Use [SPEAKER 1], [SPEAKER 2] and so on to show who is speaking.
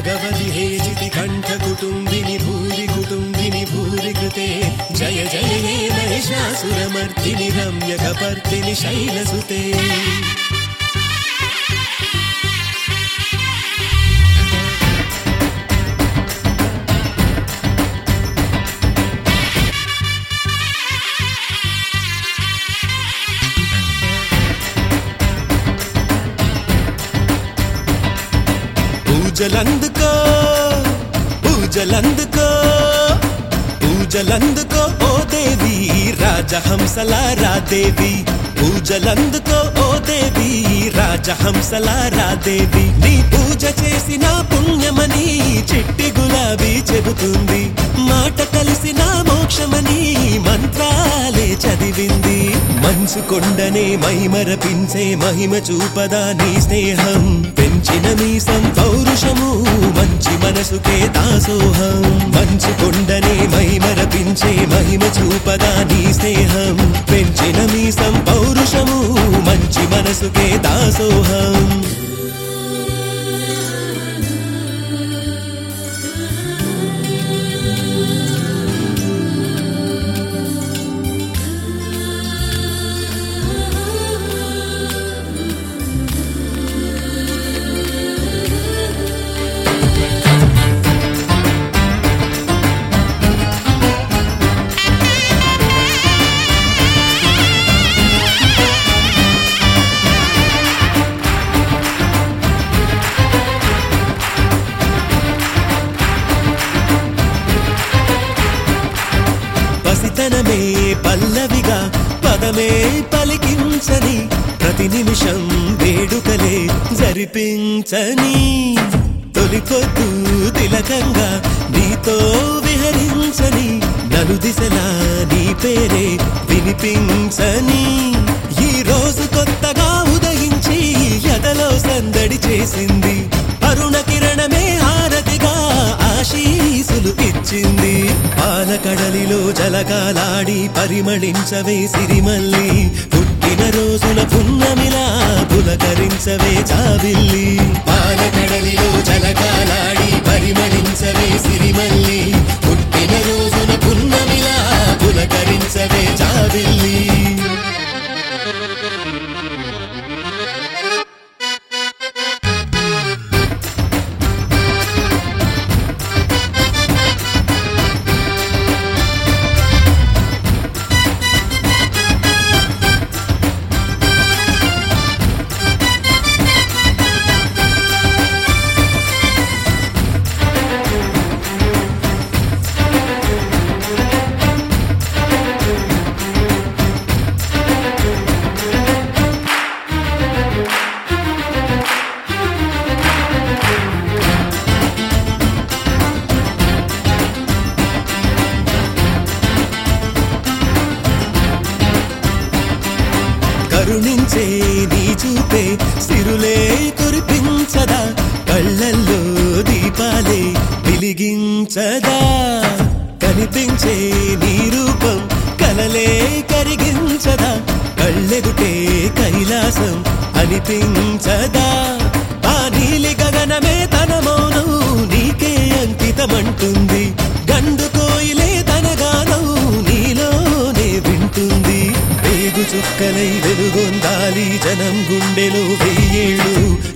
[SPEAKER 1] భగవతి హేజితి కంఠ కుటుంబిని భూరి కుటుంబిని భూరి కృతే జయ జయ హే మహిషాసురమర్దిని రమ్యకపర్దిని శైలసుతే పూజలందుకో పూజలందుకో పూజలందుకో ఓ దేవి రాజహంసలారా దేవి పూజలందుకో ఓ దేవి రాజహంసలారా దేవి నీ పూజ చేసిన పుణ్యమని చిట్టి గులాబీ చెబుతుంది మాట కలిసిన మోక్షమని మంత్రాలే చదివింది మంచు కొండనే మైమరపించే మహిమ చూపదా నీ స్నేహం పెంచిన మీసం పౌరుషము మంచి మనసుకే దాసోహం మంచు కొండనే మైమరపించే మహిమ చూపదా నీ స్నేహం పెంచిన మీసం పౌరుషము మంచి మనసుకే దాసోహం పసితనమే పల్లవిగా పదమే పలికించని ప్రతి నిమిషం వేడుకలే జరిపించని తొలి పొద్దు తిలకంగా నీతో విహరించని నలు దిశలా నీ పేరే వినిపించని ఈ రోజు కొత్తగా ఉదయించి ఎదలో సందడి చేసింది అరుణ కిరణమే హారతిగా ఆశీసులు ఇచ్చింది పాలకడలిలో జలకాలాడి పరిమళించవే సిరిమల్లి పుట్టిన రోజున పున్నమిలా పులకరించవే చావిల్లి పాలకడలిలో జలకాలాడి పరిమళించవే సిరిమల్లి పుట్టిన రోజున పున్నమిలా పులకరించవే చావిల్లి కరుణించే నీ చూపే సిరులే కురిపించదా కళ్ళల్లో దీపాలే వెలిగించదా కనిపించే నీ రూపం కలలే కరిగించదా కళ్ళెదుటే కైలాసం అనిపించదా ఆ నీలి గగనమే తన మౌనం నీకే అంకితమంటుంది గండు కోయిలే తన గానం నీలోనే వింటుంది వేగు చుక్కలై వెలుగొందాలి జనం గుండెలో వెయ్యేళ్ళు